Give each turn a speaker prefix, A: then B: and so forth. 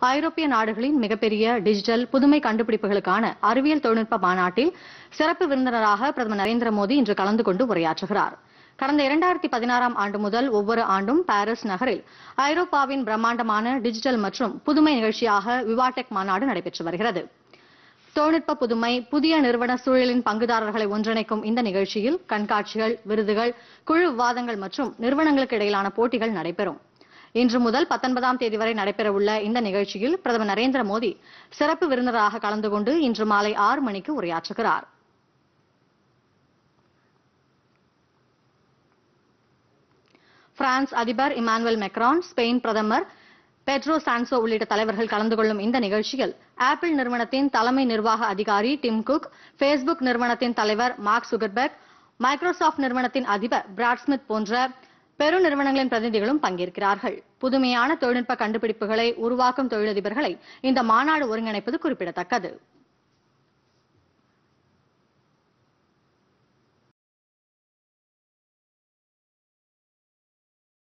A: ஐரோப்பிய நாடுகளின் மிகப்பெரிய டிஜிட்டல் புதுமை கண்டுபிடிப்புகளுக்கான அறிவியல் தொழில்நுட்ப மாநாட்டில் சிறப்பு விருந்தினராக பிரதமர் நரேந்திர மோடி இன்று கலந்து கொண்டு உரையாற்றுகிறார் கடந்த இரண்டாயிரத்தி பதினாறாம் ஆண்டு முதல் ஒவ்வொரு ஆண்டும் பாரிஸ் நகரில் ஐரோப்பாவின் பிரம்மாண்டமான டிஜிட்டல் மற்றும் புதுமை நிகழ்ச்சியாக விவாடெக் மாநாடு நடைபெற்று வருகிறது தொழில்நுட்ப புதுமை புதிய நிறுவன சூழலின் பங்குதாரர்களை ஒன்றிணைக்கும் இந்த நிகழ்ச்சியில் கண்காட்சிகள் விருதுகள் குழு விவாதங்கள் மற்றும் நிறுவனங்களுக்கு இடையிலான போட்டிகள் நடைபெறும் இன்று முதல் பத்தொன்பதாம் தேதி வரை நடைபெறவுள்ள இந்த நிகழ்ச்சியில் பிரதமர் நரேந்திர மோடி சிறப்பு விருந்தினராக கலந்து கொண்டு இன்று மாலை ஆறு மணிக்கு உரையாற்றுகிறார் பிரான்ஸ் அதிபர் இமானுவேல் மெக்ரான் ஸ்பெயின் பிரதமர் பெட்ரோ சான்சோ உள்ளிட்ட தலைவர்கள் கலந்து கொள்ளும் இந்த நிகழ்ச்சியில் ஆப்பிள் நிறுவனத்தின் தலைமை நிர்வாக அதிகாரி டிம் குக் ஃபேஸ்புக் நிறுவனத்தின் தலைவர் மார்க் சுகர்பெர்க் மைக்ரோசாஃப்ட் நிறுவனத்தின் அதிபர் பிராட் ஸ்மித் போன்ற பெரு நிறுவனங்களின் பிரதிநிதிகளும் பங்கேற்கிறார்கள் புதுமையான தொழில்நுட்ப கண்டுபிடிப்புகளை உருவாக்கும் தொழிலதிபர்களை இந்த மாநாடு ஒருங்கிணைப்பது குறிப்பிடத்தக்கது